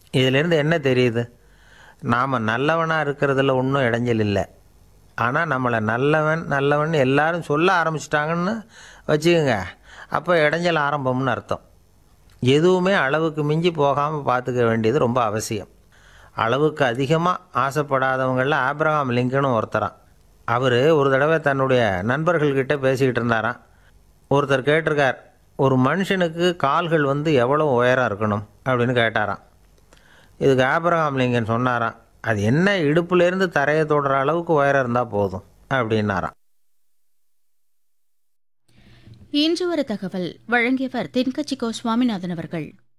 இதிலேருந்து என்ன தெரியுது நாம் நல்லவனாக இருக்கிறதுல ஒன்றும் இடைஞ்சல் இல்லை ஆனால் நம்மளை நல்லவன் நல்லவன் எல்லாரும் சொல்ல ஆரம்பிச்சிட்டாங்கன்னு வச்சுக்கோங்க அப்போ இடைஞ்சல் ஆரம்பம்னு அர்த்தம் எதுவுமே அளவுக்கு மிஞ்சி போகாமல் பார்த்துக்க வேண்டியது ரொம்ப அவசியம் அளவுக்கு அதிகமாக ஆசைப்படாதவங்களில் ஆப்ரஹாம் லிங்கனும் ஒருத்தரான் அவர் ஒரு தடவை தன்னுடைய நண்பர்கள்கிட்ட பேசிக்கிட்டு இருந்தாராம் ஒருத்தர் கேட்டிருக்கார் ஒரு மனுஷனுக்கு கால்கள் வந்து எவ்வளோ உயரம் இருக்கணும் அப்படின்னு கேட்டாராம் இதுக்கு ஆபிரகாம் லிங்கன் சொன்னாராம் அது என்ன இடுப்புலேருந்து தரையை தொடுற அளவுக்கு உயரம் இருந்தால் போதும் அப்படின்னாராம் இன்று ஒரு தகவல் வழங்கியவர் தென்கட்சி கோ சுவாமிநாதன் அவர்கள்